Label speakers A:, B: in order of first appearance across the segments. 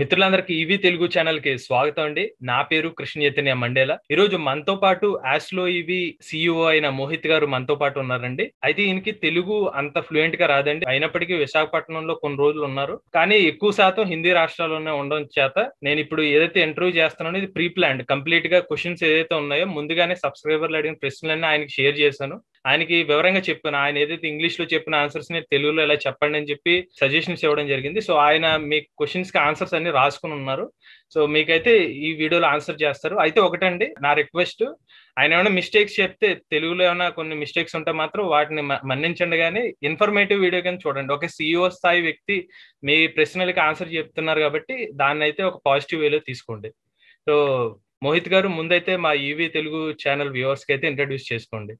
A: మిత్రులందరికీ EV Telugu channel కి స్వాగతం అండి నా పేరు కృష్ణ చైతన్య మండేలా ఈ రోజు మనతో పాటు ఆస్లో ఈవీ సిఇఓ అయిన మోహిత్ గారు మనతో పాటు ఉన్నారండి అయితే ఈయనకి తెలుగు అంత ఫ్లూయెంట్ గా రాదండి అయినప్పటికీ విశాఖపట్నంలో కొన్ని రోజులు ఉన్నారు కానీ ఎక్కువ శాతం హిందీ రాష్ట్రాల్లోనే ఉండడం చేత నేను ఇప్పుడు ఏదైతే ఇంటర్వ్యూ చేస్తున్నానో ఇది ప్రీ ప్లాన్ కంప్లీట్ గా క్వశ్చన్స్ ఏదైతే ఉన్నాయో ముందుగానే సబ్స్క్రైబర్లు అడిగిన ప్రశ్నలన్నీ ఆయనకి షేర్ చేశాను ఆయనకి వివరంగా చెప్పాను ఆయన ఏదైతే ఇంగ్లీష్ లో చెప్పిన ఆన్సర్స్ ని తెలుగులో ఎలా చెప్పండి అని చెప్పి సజెషన్స్ ఇవ్వడం జరిగింది సో ఆయన మీ క్వశ్చన్స్ కి ఆన్సర్స్ అన్ని రాసుకుని ఉన్నారు సో మీకైతే ఈ వీడియోలో ఆన్సర్ చేస్తారు అయితే ఒకటండి నా రిక్వెస్ట్ ఆయన ఏమైనా మిస్టేక్స్ చెప్తే తెలుగులో ఏమైనా కొన్ని మిస్టేక్స్ ఉంటే మాత్రం వాటిని మన్నించండి కానీ ఇన్ఫర్మేటివ్ వీడియో కానీ చూడండి ఒక సిఇఓ స్థాయి వ్యక్తి మీ ప్రశ్నలకి ఆన్సర్ చెప్తున్నారు కాబట్టి దాన్ని అయితే ఒక పాజిటివ్ వేలో తీసుకోండి సో మోహిత్ గారు ముందైతే మా ఈవీ తెలుగు ఛానల్ వ్యూవర్స్ కి అయితే ఇంట్రడ్యూస్ చేసుకోండి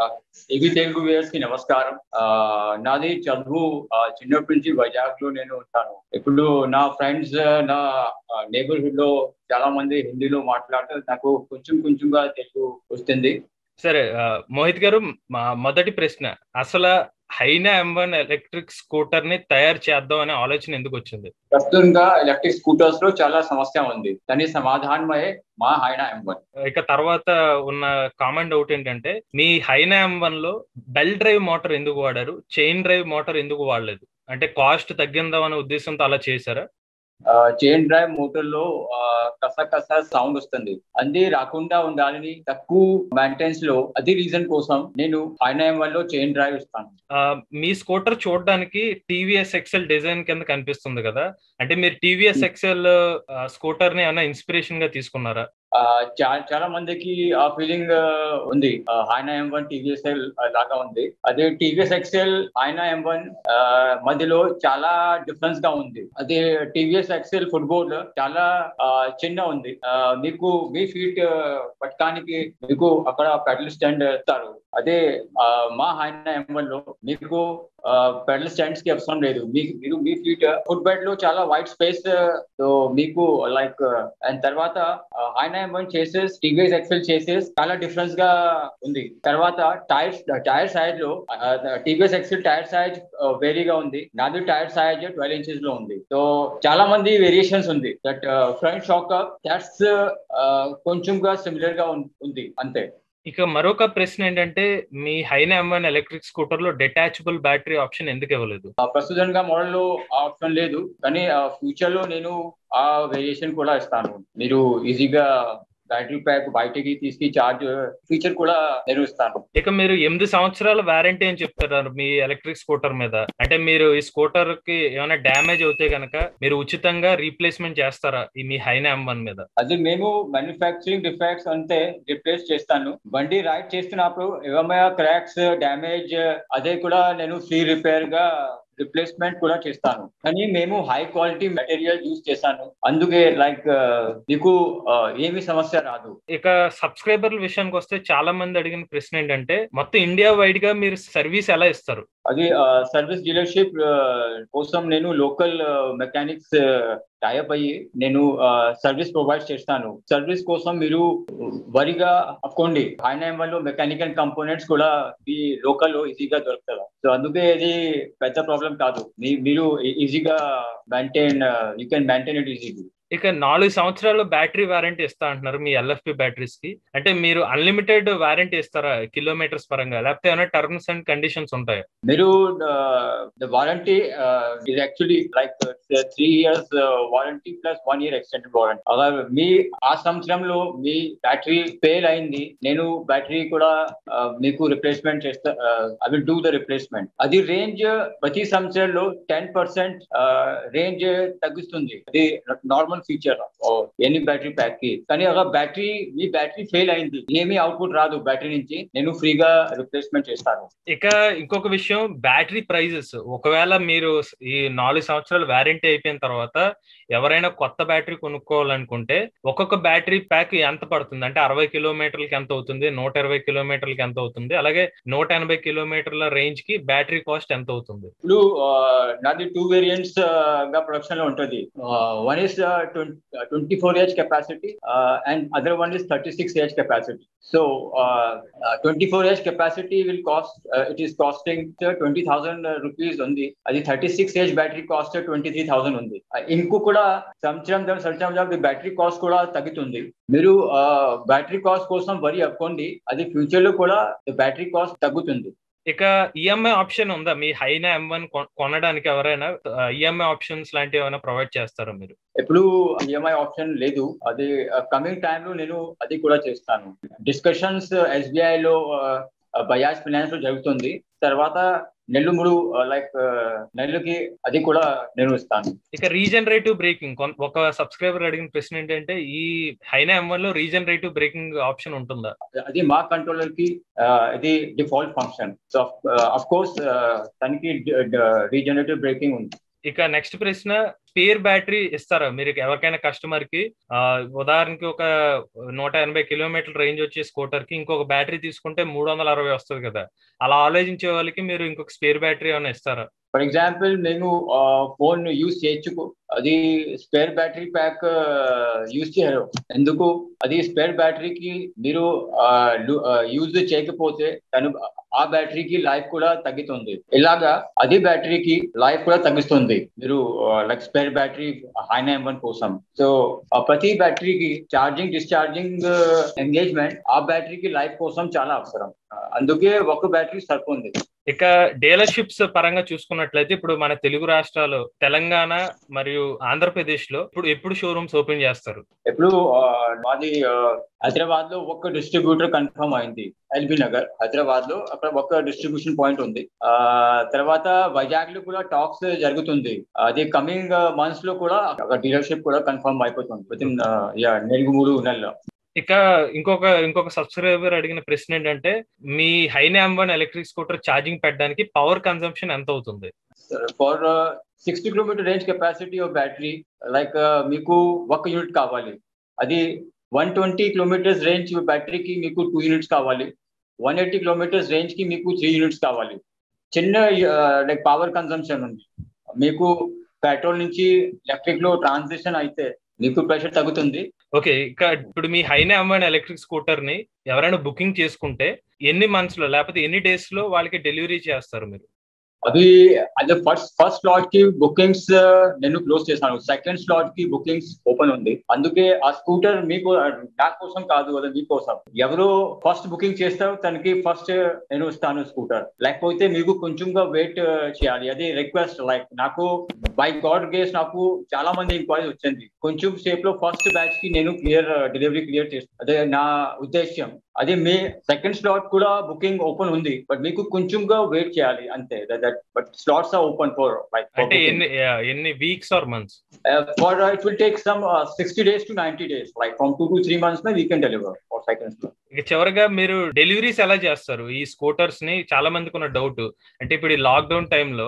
B: ఈవీ తెలుగు వ్యూవర్స్ కి నమస్కారం నాది చదువు చిన్నప్పటి నుంచి వైజాగ్ లో నేను ఉంటాను ఇప్పుడు నా ఫ్రెండ్స్ నా నేబర్హుడ్ లో చాలా మంది హిందీలో మాట్లాడితే నాకు కొంచెం కొంచెంగా తెలుగు వస్తుంది
A: సరే మోహిత్ గారు మొదటి ప్రశ్న అసలు హైనా ఎం వన్ ఎలక్ట్రిక్ స్కూటర్ ని తయారు చేద్దాం అనే ఆలోచన ఎందుకు వచ్చింది
B: ప్రస్తుతంగా ఎలక్ట్రిక్ స్కూటర్స్ లో చాలా సమస్య ఉంది దాని సమాధానమే మా హైనా ఎం వన్
A: ఇక తర్వాత ఉన్న కామన్ డౌట్ ఏంటంటే మీ హైనా ఎం వన్ లో బెల్ డ్రైవ్ మోటార్ ఎందుకు వాడారు చైన్ డ్రైవ్ మోటార్ ఎందుకు వాడలేదు అంటే కాస్ట్ తగ్గిందాం అనే ఉద్దేశంతో అలా చేశారా
B: చైన్ డ్రైవ్ మోటార్ లో కస కస సౌండ్ వస్తుంది అది రాకుండా ఉండాలని తక్కువ మెయింటెన్స్ లో అది రీజన్ కోసం నేను ఐనైఎం వన్ లో చైన్ డ్రైవ్ ఇస్తాను
A: మీ స్కూటర్ చూడడానికి టీవీఎస్ ఎక్సెల్ డిజైన్ కింద కనిపిస్తుంది కదా అంటే మీరు టీవీఎస్ ఎక్సెల్ స్కూటర్ ని ఏమైనా ఇన్స్పిరేషన్ గా తీసుకున్నారా
B: చాలా మందికి ఆ ఫీలింగ్ ఉంది హైనా ఎం వన్ టీవీఎస్ఎల్ లాగా ఉంది అదే టీవీఎస్ ఎక్సెల్ హైనా ఎం వన్ మధ్యలో చాలా డిఫరెన్స్ గా ఉంది అదే టీవీఎస్ ఎక్సెల్ ఫుట్బాల్ చాలా చిన్న ఉంది మీకు మీ ఫీట్ పట్టడానికి మీకు అక్కడ పెడల్ స్టాండ్ ఇస్తారు అదే మా హైనా ఎం వన్ లో మీకు పెడల్ స్టాండ్స్ కి అవసరం లేదు మీకు మీరు మీ ఫీట్ ఫుట్ బెడ్ లో చాలా వైట్ స్పేస్ మీకు లైక్ అండ్ తర్వాత హైనా M one chassis TVS XL chassis చాలా డిఫరెన్స్ గా ఉంది తర్వాత టైర్స్ టైర్ సైజ్ లో టీవీఎస్ ఎక్సెల్ టైర్ సైజ్ వేరీగా ఉంది నాది టైర్ సైజ్ ట్వెల్వ్ ఇంచెస్ లో ఉంది సో చాలా మంది వేరియేషన్స్ ఉంది దట్ ఫ్రంట్ షాక్ దాట్స్ కొంచెంగా సిమిలర్ గా ఉంది అంతే
A: ఇక మరొక ప్రశ్న ఏంటంటే మీ హైనా ఎం వన్ ఎలక్ట్రిక్ స్కూటర్ లో డిటాచబుల్ బ్యాటరీ ఆప్షన్ ఎందుకు ఇవ్వలేదు
B: ప్రస్తుతంగా మోడల్ లో ఆప్షన్ లేదు కానీ ఫ్యూచర్ లో నేను ఆ వేరియేషన్ కూడా ఇస్తాను మీరు ఈజీగా బ్యాటరీ ప్యాక్ బయటకి తీసుకు చార్జ్ ఫీచర్ కూడా నిర్వహిస్తాను
A: ఇక మీరు ఎనిమిది సంవత్సరాల వారంటీ అని చెప్తున్నారు మీ ఎలక్ట్రిక్ స్కూటర్ మీద అంటే మీరు ఈ స్కూటర్ కి ఏమైనా డ్యామేజ్ అవుతే కనుక మీరు ఉచితంగా రీప్లేస్మెంట్ చేస్తారా ఈ మీ హైనా ఎం వన్ మీద
B: అది మేము మ్యానుఫ్యాక్చరింగ్ డిఫెక్ట్స్ అంతే రిప్లేస్ చేస్తాను బండి రైడ్ చేస్తున్నప్పుడు ఏమైనా క్రాక్స్ డ్యామేజ్ అదే కూడా నేను ఫ్రీ రిపేర్ గా రిప్లేస్మెంట్ కూడా చేస్తాను కానీ మేము హై క్వాలిటీ మెటీరియల్ యూజ్ చేశాను అందుకే లైక్ మీకు ఏమి సమస్య రాదు
A: ఇక సబ్స్క్రైబర్ల విషయానికి వస్తే చాలా మంది అడిగిన ప్రశ్న ఏంటంటే మొత్తం ఇండియా వైడ్ గా మీరు సర్వీస్ ఎలా ఇస్తారు
B: అది సర్వీస్ డీలర్షిప్ కోసం నేను లోకల్ మెకానిక్స్ టైప్ అయ్యి నేను సర్వీస్ ప్రొవైడ్ చేస్తాను సర్వీస్ కోసం మీరు వరిగా అక్కోండి హైనైమ్ వల్ల మెకానికల్ కంపోనెంట్స్ కూడా ఈ లోకల్ ఈజీగా దొరుకుతాయి సో అందుకే ఇది పెద్ద ప్రాబ్లం కాదు మీరు ఈజీగా maintain you can maintain it easily
A: ఇక నాలుగు సంవత్సరాలు బ్యాటరీ వారంటీ ఇస్తా అంటున్నారు మీ ఎల్ఎఫ్పి బ్యాటరీస్ కి అంటే మీరు అన్లిమిటెడ్ వారంటీ ఇస్తారా కిలోమీటర్స్ పరంగా లేకపోతే ఏమైనా టర్మ్స్ అండ్ కండిషన్స్ ఉంటాయా
B: మీరు వారంటీ ఇది actually like three years warranty plus one year extended warranty అలా మీ ఆ సంవత్సరంలో మీ బ్యాటరీ ఫెయిల్ అయింది నేను బ్యాటరీ కూడా మీకు రిప్లేస్మెంట్ చేస్తా I will do the replacement అది రేంజ్ ప్రతి సంవత్సరంలో టెన్ పర్సెంట్ రేంజ్ తగ్గిస్తుంది అది normal feature any battery pack కి కానీ ఒక బ్యాటరీ మీ బ్యాటరీ ఫెయిల్ అయింది ఏమీ అవుట్పుట్ రాదు బ్యాటరీ నుంచి నేను ఫ్రీగా రిప్లేస్మెంట్ చేస్తాను
A: ఇక ఇంకొక విషయం బ్యాటరీ ప్రైజెస్ ఒకవేళ మీరు ఈ నాలుగు సంవత్సరాలు వారంటీ అయిపోయిన తర్వాత ఎవరైనా కొత్త బ్యాటరీ కొనుక్కోవాలనుకుంటే ఒక్కొక్క బ్యాటరీ ప్యాక్ ఎంత పడుతుంది అంటే అరవై కిలోమీటర్లకి ఎంత అవుతుంది నూట ఇరవై కిలోమీటర్లకి ఎంత అవుతుంది అలాగే నూట ఎనభై కిలోమీటర్ల రేంజ్ కి బ్యాటరీ కాస్ట్ ఎంత అవుతుంది
B: ఇప్పుడు నాది టూ వేరియంట్స్ గా ప్రొడక్షన్ లో ఉంటుంది one is twenty four Ah capacity and other one is thirty six Ah capacity so twenty four Ah capacity will cost it is costing twenty thousand rupees ఉంది అది thirty six Ah battery cost twenty three thousand ఉంది ఇంకో కూడా కూడా సంవత్సరం సంవత్సరం battery cost కూడా తగ్గుతుంది మీరు బ్యాటరీ కాస్ట్ కోసం వరి అవ్వండి అది ఫ్యూచర్ లో కూడా బ్యాటరీ కాస్ట్ తగ్గుతుంది
A: ఇక ఈఎంఐ ఆప్షన్ ఉందా మీ హైనా ఎం వన్ కొనడానికి ఎవరైనా ఈఎంఐ ఆప్షన్స్ లాంటివి ఏమైనా ప్రొవైడ్ చేస్తారా మీరు
B: ఎప్పుడు ఈఎంఐ ఆప్షన్ లేదు అది కమింగ్ టైమ్ లో నేను అది కూడా చేస్తాను డిస్కషన్స్ ఎస్బీఐ లో బజాజ్ ఫైనాన్స్ లో జరుగుతుంది తర్వాత నెల్లు మూడు లైక్ నెల్లుకి అది కూడా నేను ఇస్తాను
A: ఇక రీజనరేటివ్ బ్రేకింగ్ ఒక సబ్స్క్రైబర్ అడిగిన ప్రశ్న ఏంటంటే ఈ హైనా ఎం వన్ లో రీజనరేటివ్ బ్రేకింగ్ ఆప్షన్ ఉంటుందా
B: అది మా కంట్రోలర్ కి ఇది default function so of course దానికి రీజనరేటివ్ బ్రేకింగ్ ఉంది
A: ఇక నెక్స్ట్ ప్రశ్న స్పేర్ బ్యాటరీ ఇస్తారా మీరు ఎవరికైనా కస్టమర్ కి ఉదాహరణకి ఒక నూట ఎనభై కిలోమీటర్ రేంజ్ వచ్చే స్కూటర్ కి ఇంకొక బ్యాటరీ తీసుకుంటే మూడు వందల అరవై వస్తుంది కదా అలా ఆలోచించే వాళ్ళకి మీరు ఇంకొక స్పేర్ బ్యాటరీ ఏమైనా ఇస్తారా
B: ఫర్ ఎగ్జాంపుల్ మేము ఫోన్ యూజ్ చేయొచ్చు అది స్పేర్ బ్యాటరీ ప్యాక్ యూజ్ చేయరు ఎందుకు అది స్పేర్ బ్యాటరీకి మీరు యూజ్ చేయకపోతే తను ఆ బ్యాటరీకి లైఫ్ కూడా తగ్గుతుంది ఇలాగా అది బ్యాటరీకి లైఫ్ కూడా తగ్గిస్తుంది మీరు like spare battery Hyena M one కోసం సో ప్రతి బ్యాటరీకి ఛార్జింగ్ డిశ్చార్జింగ్ ఎంగేజ్మెంట్ ఆ బ్యాటరీకి లైఫ్ కోసం చాలా అవసరం అందుకే ఒక బ్యాటరీ సరిపోతుంది
A: ఇక డీలర్షిప్స్ పరంగా చూసుకున్నట్లయితే ఇప్పుడు మన తెలుగు రాష్ట్రాలు తెలంగాణ మరియు ఆంధ్రప్రదేశ్ లో ఇప్పుడు ఎప్పుడు షోరూమ్స్ ఓపెన్ చేస్తారు
B: ఇప్పుడు మాది హైదరాబాద్ లో ఒక డిస్ట్రిబ్యూటర్ కన్ఫర్మ్ అయింది ఎల్బీ నగర్ హైదరాబాద్ లో అక్కడ ఒక డిస్ట్రిబ్యూషన్ పాయింట్ ఉంది ఆ తర్వాత వైజాగ్ లో కూడా టాక్స్ జరుగుతుంది అది కమింగ్ మంత్స్ లో కూడా డీలర్షిప్ కూడా కన్ఫర్మ్ అయిపోతుంది విత్ ఇన్ నెలుగు మూడు నెలల్లో
A: ఇక ఇంకొక ఇంకొక సబ్స్క్రైబర్ అడిగిన ప్రశ్న ఏంటంటే మీ Hyena one electric scooter charging పెట్టడానికి పవర్ కన్సంప్షన్ ఎంత అవుతుంది
B: for sixty kilometer range capacity of battery like మీకు ఒక యూనిట్ కావాలి అది వన్ ట్వంటీ కిలోమీటర్స్ రేంజ్ బ్యాటరీకి మీకు టూ యూనిట్స్ కావాలి వన్ ఎయిటీ కిలోమీటర్స్ రేంజ్ కి మీకు త్రీ యూనిట్స్ కావాలి చిన్న లైక్ పవర్ కన్సంప్షన్ ఉంది మీకు పెట్రోల్ నుంచి ఎలక్ట్రిక్ లో ట్రాన్సిషన్ అయితే మీకు ప్రెషర్ తగ్గుతుంది
A: ఓకే ఇక ఇప్పుడు మీ హైనా అమ్మాయిన ఎలక్ట్రిక్ స్కూటర్ ని ఎవరైనా బుకింగ్ చేసుకుంటే ఎన్ని మంత్స్ లో లేకపోతే ఎన్ని డేస్ లో వాళ్ళకి డెలివరీ చేస్తారు మీరు
B: అది అదే ఫస్ట్ ఫస్ట్ స్లాట్ కి బుకింగ్స్ నేను క్లోజ్ చేశాను సెకండ్ స్లాట్ కి బుకింగ్స్ ఓపెన్ ఉంది అందుకే ఆ స్కూటర్ మీకు నా కోసం కాదు అది మీకోసం ఎవరు ఫస్ట్ బుకింగ్ చేస్తారో తనకి ఫస్ట్ నేను ఇస్తాను స్కూటర్ లేకపోతే మీకు కొంచెంగా వెయిట్ చేయాలి అది రిక్వెస్ట్ లైక్ నాకు బై గాడ్ గేస్ నాకు చాలా మంది ఎంక్వైరీ వచ్చింది కొంచెం సేపు లో ఫస్ట్ బ్యాచ్ కి నేను క్లియర్ డెలివరీ క్లియర్ చేస్తాను అదే నా ఉద్దేశ్యం అదే మే సెకండ్ స్లాట్ కూడా బుకింగ్ ఓపెన్ ఉంది బట్ మీకు కొంచెంగా వెయిట్ చేయాలి అంతే that but slots are open for like
A: అంటే ఎన్ని ఎన్ని weeks or months
B: for it will take some sixty days to ninety days like from two to three months may we can deliver for second slot
A: ఇక చివరిగా మీరు deliveries ఎలా చేస్తారు ఈ scooters ని చాలా మందికి ఉన్న డౌట్ అంటే ఇప్పుడు ఈ లాక్డౌన్ టైంలో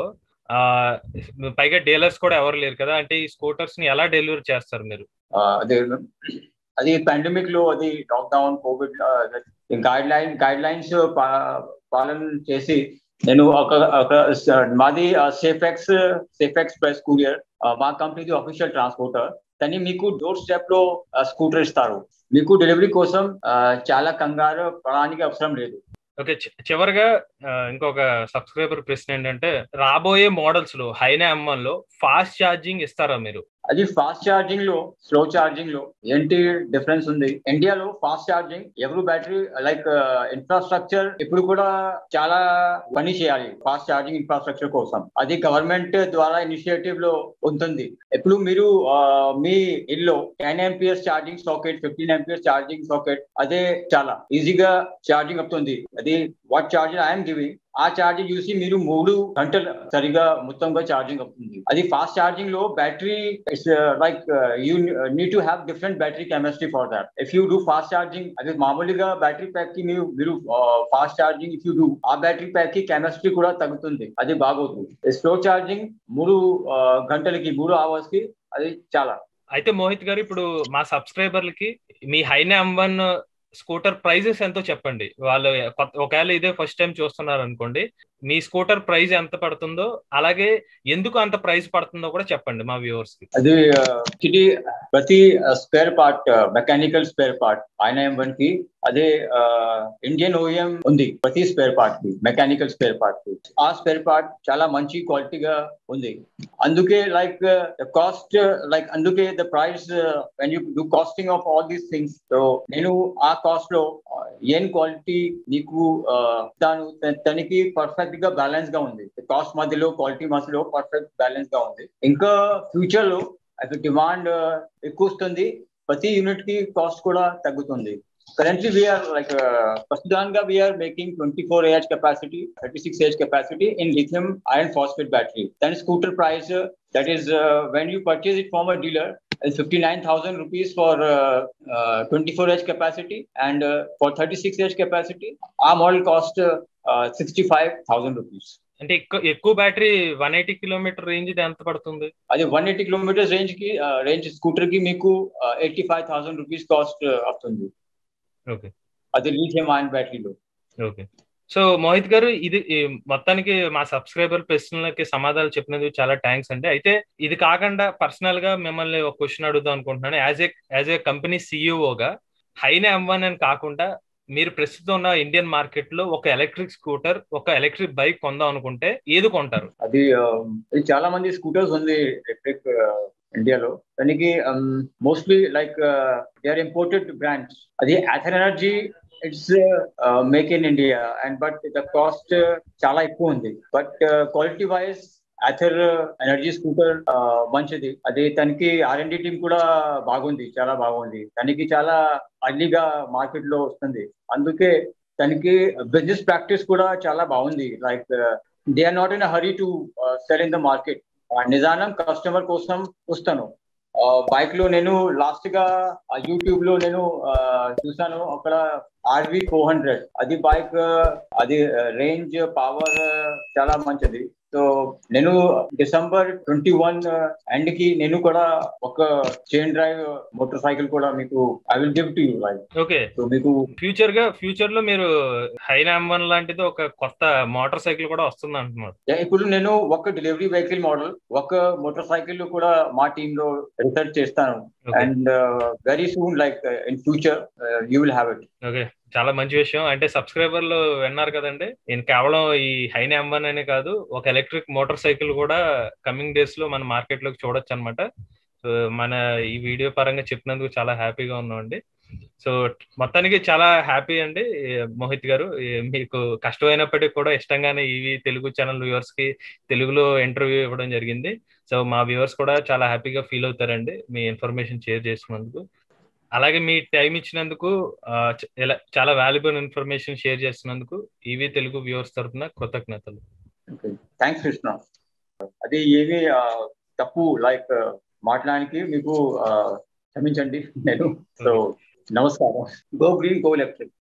A: పైగా డీలర్స్ కూడా ఎవరు లేరు కదా అంటే ఈ స్కూటర్స్ ని ఎలా డెలివరీ చేస్తారు మీరు
B: అదే అది పాండమిక్ లో అది lockdown Covid guideline guidelines పాలన చేసి నేను ఒక మాది సేఫెక్స్ సేఫెక్స్ ప్రెస్ కూరియర్ మా కంపెనీది ఆఫీషియల్ ట్రాన్స్పోర్టర్ కానీ మీకు డోర్ స్టెప్ లో స్కూటర్ ఇస్తారు మీకు డెలివరీ కోసం చాలా కంగారు పడడానికి అవసరం లేదు
A: ఓకే చివరిగా ఇంకొక సబ్స్క్రైబర్ ప్రశ్న ఏంటంటే రాబోయే మోడల్స్ లో హైనా అమ్మన్ లో ఫాస్ట్ ఛార్జింగ్ ఇస్తారా మీరు
B: అది ఫాస్ట్ ఛార్జింగ్ లో స్లో ఛార్జింగ్ లో ఏంటి డిఫరెన్స్ ఉంది ఇండియాలో ఫాస్ట్ ఛార్జింగ్ ఎవరు బ్యాటరీ లైక్ ఇన్ఫ్రాస్ట్రక్చర్ ఇప్పుడు కూడా చాలా పని చేయాలి ఫాస్ట్ ఛార్జింగ్ ఇన్ఫ్రాస్ట్రక్చర్ కోసం అది గవర్నమెంట్ ద్వారా ఇనిషియేటివ్ లో ఉంటుంది ఇప్పుడు మీరు మీ ఇల్లు ten amps charging socket fifteen amps charging socket అదే చాలా ఈజీగా ఛార్జింగ్ అవుతుంది అది వాట్ ఛార్జర్ ఐఎమ్ గివింగ్ ఆ ఛార్జింగ్ చూసి మీరు మూడు గంటలు సరిగా మొత్తంగా ఛార్జింగ్ అవుతుంది అది ఫాస్ట్ ఛార్జింగ్ లో battery like you need to have different battery chemistry for that if you do fast charging అది మామూలుగా బ్యాటరీ ప్యాక్ కి మీరు మీరు fast charging if you do ఆ బ్యాటరీ ప్యాక్ కి కెమిస్ట్రీ కూడా తగ్గుతుంది అది బాగోతుంది స్లో ఛార్జింగ్ మూడు గంటలకి మూడు అవర్స్ కి అది చాలా
A: అయితే మోహిత్ గారు ఇప్పుడు మా సబ్స్క్రైబర్లకి మీ హైనా అంబన్ స్కూటర్ ప్రైజెస్ ఎంతో చెప్పండి వాళ్ళు ఒకవేళ ఇదే ఫస్ట్ టైం చూస్తున్నారు అనుకోండి మీ స్కూటర్ ప్రైస్ ఎంత పడుతుందో అలాగే ఎందుకు అంత ప్రైస్ పడుతుందో కూడా చెప్పండి మా వ్యూవర్స్ కి
B: అది యాక్చువల్లీ ప్రతి spare part mechanical spare part ఆయన ఎం వన్ కి అదే ఇండియన్ ఓఎం ఉంది ప్రతి స్పేర్ పార్ట్ కి మెకానికల్ స్పేర్ పార్ట్ కి ఆ స్పేర్ పార్ట్ చాలా మంచి క్వాలిటీగా ఉంది అందుకే లైక్ కాస్ట్ లైక్ అందుకే the price when you do costing of all these things so నేను ఆ కాస్ట్ లో ఏం క్వాలిటీ నీకు దాని తనకి పర్ఫెక్ట్ గా బ్యాలెన్స్ గా ఉంది కాస్ట్ మధ్యలో క్వాలిటీ మధ్యలో పర్ఫెక్ట్ బ్యాలెన్స్ గా ఉంది ఇంకా ఫ్యూచర్ లో అది డిమాండ్ ఎక్కువ వస్తుంది ప్రతి యూనిట్ కి కాస్ట్ కూడా తగ్గుతుంది currently we are like uh, Prastudanga, we are making 24 AH capacity, 36 AH capacity in lithium iron phosphate battery. Then scooter price, uh, that is uh, when you purchase it from a dealer, is 59,000 rupees for uh, uh, 24 AH capacity and uh, for 36 AH capacity, our model cost uh, 65,000 rupees.
A: అంటే ఎక్కువ ఎక్కువ battery one eighty kilometer range ఎంత పడుతుంది
B: అది one eighty kilometers range కి range scooter కి మీకు eighty five thousand rupees cost వస్తుంది
A: ఓకే
B: అది లీథియం ఆయన్ బ్యాటరీలో
A: ఓకే సో మోహిత్ గారు ఇది మొత్తానికి మా సబ్స్క్రైబర్ ప్రశ్నలకి సమాధానాలు చెప్పినందుకు చాలా థ్యాంక్స్ అండి అయితే ఇది కాకుండా పర్సనల్ గా మిమ్మల్ని ఒక క్వశ్చన్ అడుగుదాం అనుకుంటున్నాను as a as a company సిఇఓగా హైనా ఎం వన్ అని కాకుండా మీరు ప్రస్తుతం ఉన్న ఇండియన్ మార్కెట్ లో ఒక ఎలక్ట్రిక్ స్కూటర్ ఒక ఎలక్ట్రిక్ బైక్ కొందాం అనుకుంటే ఏది కొంటారు
B: అది చాలా మంది స్కూటర్స్ ఉంది ఎలక్ట్రిక్ ఇండియాలో దానికి mostly like they are imported brands అది Ather Energy it's make in India and but the cost చాలా ఎక్కువ ఉంది but quality wise Ather Energy scooter మంచిది అది తనకి ఆర్ఎండి టీమ్ కూడా బాగుంది చాలా బాగుంది తనకి చాలా అర్లీగా మార్కెట్ లో వస్తుంది అందుకే తనకి బిజినెస్ ప్రాక్టీస్ కూడా చాలా బాగుంది like they are not in hurry to sell in the market నిజానం కస్టమర్ కోసం వస్తాను బైక్ లో నేను లాస్ట్ గా యూట్యూబ్ లో నేను చూసాను అక్కడ ఆర్వి ఫోర్ హండ్రెడ్ అది బైక్ అది రేంజ్ పవర్ చాలా మంచిది సో నేను డిసెంబర్ ట్వంటీ వన్ ఎండ్ కి నేను కూడా ఒక చైన్ డ్రైవ్ మోటార్ సైకిల్ కూడా మీకు I will give to you like
A: okay
B: so మీకు
A: ఫ్యూచర్ గా ఫ్యూచర్ లో మీరు హైనామ్ వన్ లాంటిది ఒక కొత్త మోటార్ సైకిల్ కూడా వస్తుంది అంటున్నారు
B: ఇప్పుడు నేను ఒక డెలివరీ వెహికల్ మోడల్ ఒక మోటార్ సైకిల్ కూడా మా టీమ్ లో రిసర్చ్ చేస్తాను and very soon like in future you will have it
A: okay చాలా మంచి విషయం అంటే సబ్స్క్రైబర్లు విన్నారు కదండి నేను కేవలం ఈ హైన్ ఎంబన్ అనే కాదు ఒక ఎలక్ట్రిక్ మోటార్ సైకిల్ కూడా కమింగ్ డేస్ లో మన మార్కెట్ లోకి చూడొచ్చు అనమాట సో మన ఈ వీడియో పరంగా చెప్పినందుకు చాలా హ్యాపీగా ఉన్నామండి సో మొత్తానికి చాలా హ్యాపీ అండి మోహిత్ గారు మీకు కష్టమైనప్పటికీ కూడా ఇష్టంగానే ఇవి తెలుగు ఛానల్ వ్యూవర్స్ కి తెలుగులో ఇంటర్వ్యూ ఇవ్వడం జరిగింది సో మా వ్యూవర్స్ కూడా చాలా హ్యాపీగా ఫీల్ అవుతారండి మీ ఇన్ఫర్మేషన్ షేర్ చేసుకున్నందుకు అలాగే మీ టైం ఇచ్చినందుకు చాలా వాల్యుబుల్ ఇన్ఫర్మేషన్ షేర్ చేస్తున్నందుకు ఈవీ తెలుగు వ్యూవర్స్ తరఫున కృతజ్ఞతలు
B: థ్యాంక్స్ కృష్ణ అది ఏమి తప్పు లైక్ మాట్లాడానికి మీకు క్షమించండి నేను సో నమస్కారం గో గ్రీన్ గో ఎలక్ట్రిక్